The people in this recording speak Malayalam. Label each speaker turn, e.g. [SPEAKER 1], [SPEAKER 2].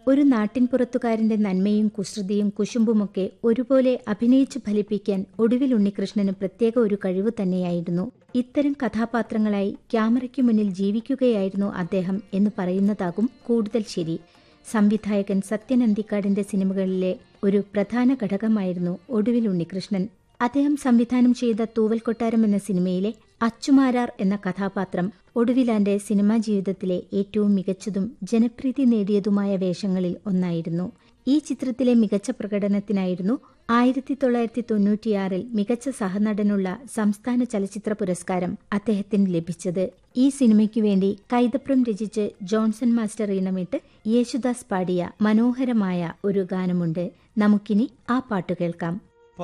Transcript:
[SPEAKER 1] ഒരു നാട്ടിൻപുറത്തുകാരന്റെ നന്മയും കുസൃതിയും കുശുമ്പുമൊക്കെ ഒരുപോലെ അഭിനയിച്ചു ഫലിപ്പിക്കാൻ ഒടുവിൽ ഉണ്ണികൃഷ്ണന് പ്രത്യേക ഒരു കഴിവ് തന്നെയായിരുന്നു ഇത്തരം കഥാപാത്രങ്ങളായി ക്യാമറയ്ക്കു മുന്നിൽ ജീവിക്കുകയായിരുന്നു അദ്ദേഹം എന്ന് പറയുന്നതാകും കൂടുതൽ ശരി സംവിധായകൻ സത്യൻ അന്തിക്കാടിന്റെ സിനിമകളിലെ ഒരു പ്രധാന ഘടകമായിരുന്നു ഒടുവിൽ ഉണ്ണികൃഷ്ണൻ അദ്ദേഹം സംവിധാനം ചെയ്ത തൂവൽ കൊട്ടാരം എന്ന സിനിമയിലെ അച്ചുമാരാർ എന്ന കഥാപാത്രം ഒടുവിലാന്റെ സിനിമാ ജീവിതത്തിലെ ഏറ്റവും മികച്ചതും ജനപ്രീതി നേടിയതുമായ വേഷങ്ങളിൽ ഒന്നായിരുന്നു ഈ ചിത്രത്തിലെ മികച്ച പ്രകടനത്തിനായിരുന്നു ആയിരത്തി തൊള്ളായിരത്തി തൊണ്ണൂറ്റിയാറിൽ മികച്ച സഹനടനുള്ള സംസ്ഥാന ചലച്ചിത്ര പുരസ്കാരം അദ്ദേഹത്തിന് ലഭിച്ചത് ഈ സിനിമയ്ക്കു വേണ്ടി കൈതപ്രം രചിച്ച് ജോൺസൺ മാസ്റ്റർ ഈണമിട്ട് യേശുദാസ് പാടിയ മനോഹരമായ ഒരു ഗാനമുണ്ട് നമുക്കിനി ആ പാട്ട് കേൾക്കാം